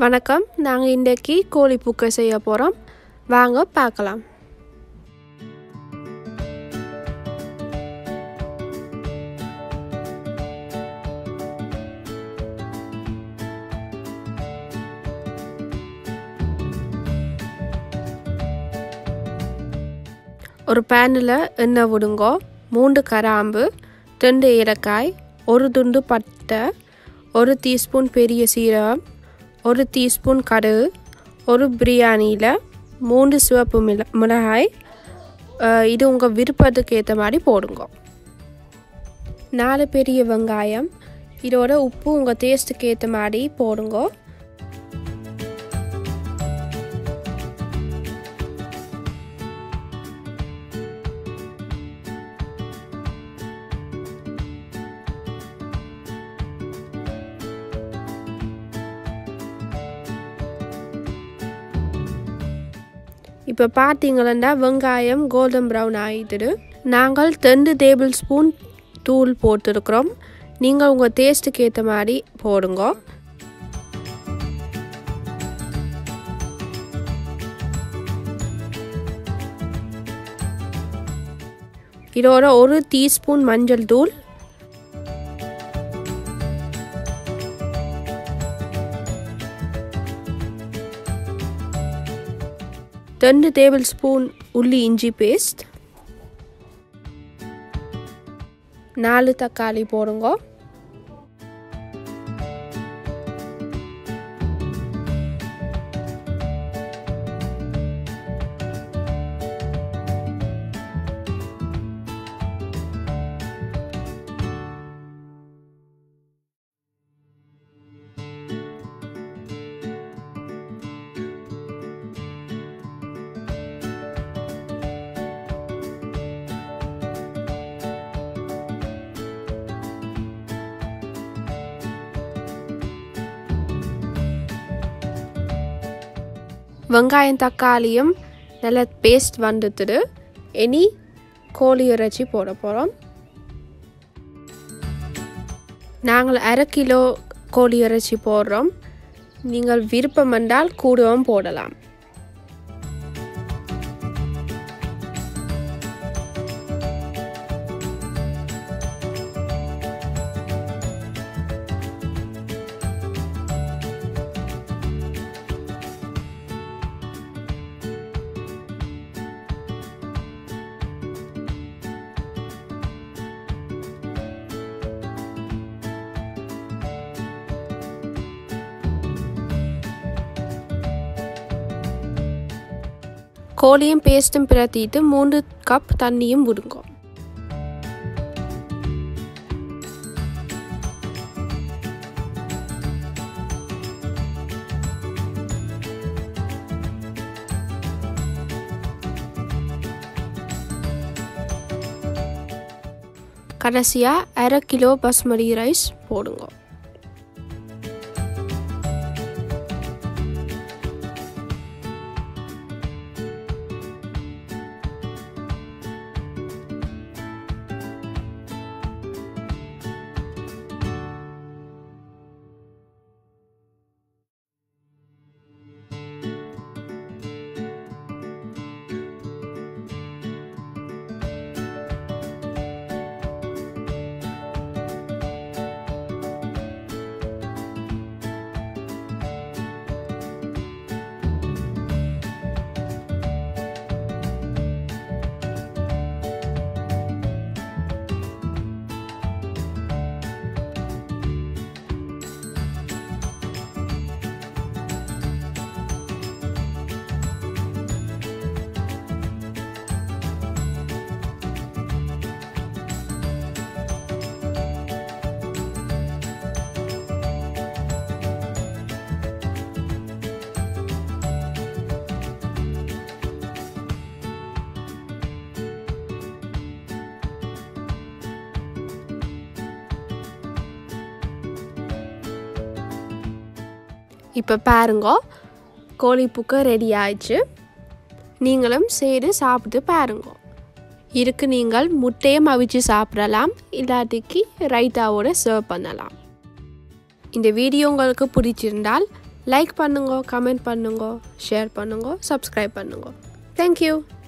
வணக்கம் நாங்கள் இன்றைக்கி கோழி புக்கை செய்ய போகிறோம் வாங்க பார்க்கலாம் ஒரு பேனில் எண்ணெய் விடுங்கோ மூன்று கராம்பு ரெண்டு ஏலக்காய் ஒரு துண்டு பட்டை ஒரு டீஸ்பூன் பெரிய சீரகம் ஒரு டீஸ்பூன் கடுகு ஒரு பிரியாணியில் மூன்று சிவப்பு மிள மிளகாய் அஹ், இது உங்கள் விருப்பத்துக்கு ஏற்ற மாதிரி போடுங்க நாலு பெரிய வெங்காயம் இதோட உப்பு உங்கள் டேஸ்ட்டுக்கு ஏற்ற மாதிரி போடுங்க இப்போ பார்த்தீங்களா வெங்காயம் கோல்டன் ப்ரௌன் ஆகிடுது நாங்கள் ரெண்டு டேபிள் ஸ்பூன் தூள் போட்டிருக்கிறோம் நீங்கள் உங்கள் டேஸ்ட்டுக்கு ஏற்ற மாதிரி போடுங்க இதோட ஒரு டீஸ்பூன் மஞ்சள் தூள் ரெண்டு டேபிள் ஸ்பூன் உள்ளி இஞ்சி பேஸ்ட் நாலு தக்காளி போடுங்க வெங்காயம் தக்காளியும் நல்ல பேஸ்ட் வந்துட்டுது இனி கோழி இறைச்சி போட போகிறோம் நாங்கள் அரை கிலோ கோழி இறைச்சி போடுறோம் நீங்கள் விருப்பம் என்றால் கூடவும் போடலாம் கோழியும் பேஸ்ட்டும் பிரட்டிட்டு மூன்று கப் தண்ணியும் விடுங்க கடைசியாக அரை கிலோ பஸ்மதி ரைஸ் போடுங்க இப்போ பாருங்க கோழி புக்கு ரெடி ஆயிடுச்சு நீங்களும் செய்து சாப்பிட்டு பாருங்க இதுக்கு நீங்கள் முட்டையும் அவிச்சு சாப்பிடலாம் இல்லாட்டிக்கு ரைத்தாவோட சர்வ் பண்ணலாம் இந்த வீடியோ உங்களுக்கு பிடிச்சிருந்தால் லைக் பண்ணுங்க கமெண்ட் பண்ணுங்க ஷேர் பண்ணுங்க சப்ஸ்கிரைப் பண்ணுங்க தேங்க்யூ